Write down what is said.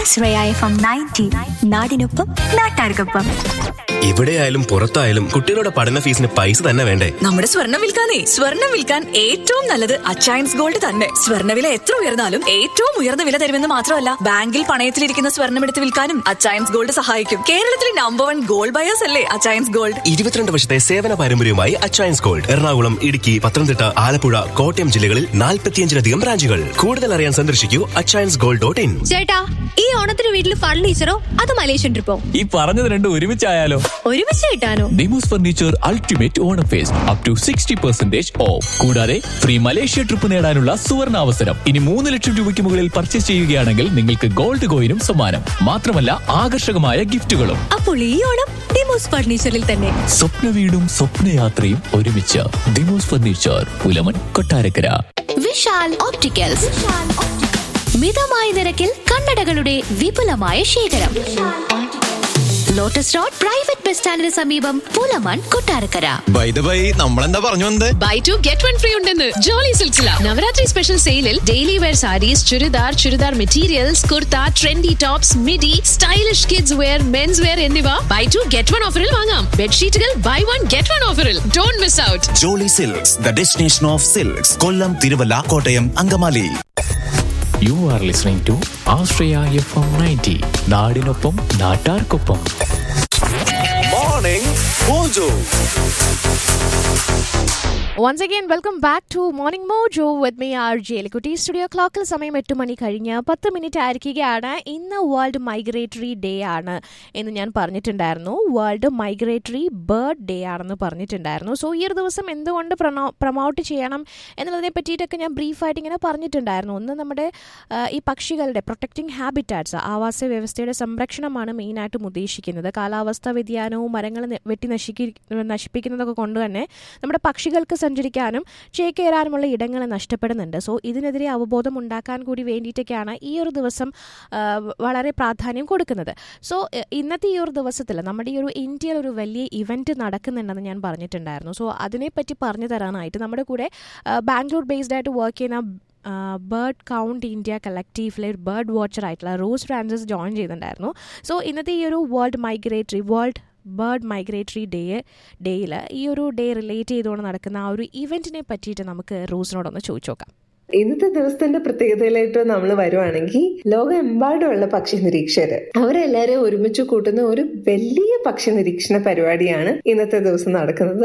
ആശ്രയ F M ninety നാടിനൊപ്പം നാട്ടാർക്കൊപ്പം എവിടെയായാലും പുറത്തായാലും കുട്ടികളുടെ പഠന ഫീസിന് പൈസ തന്നെ വേണ്ടേ നമ്മുടെ സ്വർണം വിൽക്കാനേ സ്വർണം വിൽക്കാൻ ഏറ്റവും നല്ലത് അച്ചയൻസ് ഗോൾഡ് തന്നെ സ്വർണ്ണവില എത്ര ഉയർന്നാലും ഏറ്റവും ഉയർന്ന വില തരുമെന്ന് മാത്രമല്ല ബാങ്കിൽ പണയത്തിലിരിക്കുന്ന സ്വർണം എടുത്ത് വിൽക്കാനും അച്ചയൻസ് ഗോൾഡ് സഹായിക്കും കേരളത്തിലെ നമ്പർ വൺ ഗോൾഡ് ബയേഴ്സ് അല്ലേ അച്ചയൻസ് ഗോൾഡ് ഇരുപത്തിരണ്ട് വർഷത്തെ സേവന പാരമ്പര്യവുമായി അച്ചയൻസ് ഗോൾഡ് എറണാകുളം ഇടുക്കി പത്തനംതിട്ട ആലപ്പുഴ കോട്ടയം ജില്ലകളിൽ നാൽപ്പത്തിയഞ്ചിലധികം ബ്രാഞ്ചുകൾ കൂടുതൽ അറിയാൻ സന്ദർശിക്കൂ അച്ചയൻസ് ഗോൾഡ് ഡോട്ട് ഇൻ ചേട്ടാ ഈ ഓണത്തിന് വീട്ടിൽ ഫർണിച്ചറോ അത് മലേഷ്യൻ ട്രിപ്പോ ഈ പറഞ്ഞത് രണ്ടും ഒരുമിച്ചായാലോ ഒരുമിച്ച് കിട്ടാനോ Demos furniture ultimate Onam fest up to sixty percentage off കൂടാതെ ഫ്രീ മലേഷ്യ ട്രിപ്പ് നേടാനുള്ള സുവർണ അവസരം ഇനി മൂന്ന് ലക്ഷം രൂപയ്ക്ക് മുകളിൽ പർച്ചേസ് ചെയ്യുകയാണെങ്കിൽ നിങ്ങൾക്ക് ഗോൾഡ് കോയിനും സമ്മാനം മാത്രമല്ല ആകർഷകമായ ഗിഫ്റ്റുകളും അപ്പോൾ ഈ ഓണം ഡിമോസ് ഫർണിച്ചറിൽ തന്നെ സ്വപ്ന വീടും സ്വപ്നയാത്രയും ഒരുമിച്ച് Demos furniture Pulamon Kottarakkara Vishal opticals മിതമായ നിരക്കിൽ കണ്ണടകളുടെ വിപുലമായ ശേഖരം ലോട്ടസ് റോഡ് പ്രൈവറ്റ് ബസ് സ്റ്റാൻഡിന് സമീപം Pulamon Kottarakkara buy the buy നമ്മളെന്താ പറഞ്ഞു വന്നത് buy two get one free ഉണ്ടെന്ന് ജോളി സിൽസില നവരാത്രി സ്പെഷ്യൽ സെയിലിൽ daily wear sarees churidar churidar materials kurta trendy tops midi stylish kids wear men's wear എന്നിവ ബൈ ടു ഗെറ്റ് വൺ ഓഫറിൽ വാങ്ങാം ബെഡ്ഷീറ്റുകൾ ബൈ വൺ ഗെറ്റ് വൺ ഓഫറിൽ don't miss out Jolly silks the destination of silks Kollam Thiruvalla Kottayam Angamaly you are listening to Ashraya F M ninety നാടിനൊപ്പം നാട്ടാർക്കൊപ്പം morning mojo once again welcome back to morning mojo with me R G എലിക്കുട്ടി studio ക്ലോക്കിൽ സമയം എട്ട് മണി കഴിഞ്ഞ് പത്ത് minute ആയിരിക്കുകയാണ് ഇന്ന് വേൾഡ് മൈഗ്രേറ്ററി ഡേ ആണ് എന്ന് ഞാൻ പറഞ്ഞിട്ടുണ്ടായിരുന്നു വേൾഡ് മൈഗ്രേറ്ററി ബേർഡ് ഡേ ആണെന്ന് പറഞ്ഞിട്ടുണ്ടായിരുന്നു സോ ഈ ഒരു ദിവസം എന്തുകൊണ്ട് പ്രൊമോട്ട് ചെയ്യണം എന്നുള്ളതിനെ പറ്റിയിട്ടൊക്കെ ഞാൻ ബ്രീഫായിട്ട് ഇങ്ങനെ പറഞ്ഞിട്ടുണ്ടായിരുന്നു ഒന്ന് നമ്മുടെ ആ, ഈ പക്ഷികളുടെ പ്രൊട്ടക്റ്റിംഗ് ഹാബിറ്റാറ്റ്സ് ആവാസ വ്യവസ്ഥയുടെ സംരക്ഷണമാണ് മെയിനായിട്ടും ഉദ്ദേശിക്കുന്നത് കാലാവസ്ഥാ വ്യതിയാനവും മരങ്ങൾ നെ- വെട്ടി നശിക്കി നശിപ്പിക്കുന്നതൊക്കെ കൊണ്ട് തന്നെ നമ്മുടെ പക്ഷികൾക്ക് സഞ്ചരിക്കാനും ചേക്കേറാനുമുള്ള ഇടങ്ങൾ നഷ്ടപ്പെടുന്നുണ്ട് സോ ഇതിനെതിരെ അവബോധം ഉണ്ടാക്കാൻ കൂടി വേണ്ടിയിട്ടൊക്കെയാണ് ഈ ഒരു ദിവസം ആ, വളരെ പ്രാധാന്യം കൊടുക്കുന്നത് സോ എ- ഇന്നത്തെ ഈ ഒരു ദിവസത്തിൽ നമ്മുടെ ഈ ഒരു ഇന്ത്യയിൽ ഒരു വലിയ ഇവൻറ്റ് നടക്കുന്നുണ്ടെന്ന് ഞാൻ പറഞ്ഞിട്ടുണ്ടായിരുന്നു സോ അതിനെപ്പറ്റി പറഞ്ഞു തരാനായിട്ട് നമ്മുടെ കൂടെ ആ, ബാംഗ്ലൂർ ബേസ്ഡ് ആയിട്ട് വർക്ക് ചെയ്യുന്ന ബേർഡ് കൗണ്ട് ഇന്ത്യ കളക്റ്റീവിലെ ഒരു ബേർഡ് വാച്ചർ ആയിട്ടുള്ള റോസ് ഫ്രാൻസിസ് ജോയിൻ ചെയ്തിട്ടുണ്ടായിരുന്നു സോ ഇന്നത്തെ ഈ ഒരു world migratory world bird migratory day ഡേയിൽ ഈ ഒരു ഡേ റിലേറ്റ് ചെയ്തുകൊണ്ട് നടക്കുന്ന ആ ഒരു ഇവൻറ്റിനെ പറ്റിയിട്ട് നമുക്ക് റോസിനോടൊന്ന് ചോദിച്ചു നോക്കാം ഇന്നത്തെ ദിവസത്തിന്റെ പ്രത്യേകതയിലായിട്ട് നമ്മൾ വരുവാണെങ്കിൽ ലോകമെമ്പാടുമുള്ള പക്ഷി നിരീക്ഷകര് അവരെല്ലാരും ഒരുമിച്ച് കൂട്ടുന്ന ഒരു വലിയ പക്ഷി നിരീക്ഷണ പരിപാടിയാണ് ഇന്നത്തെ ദിവസം നടക്കുന്നത്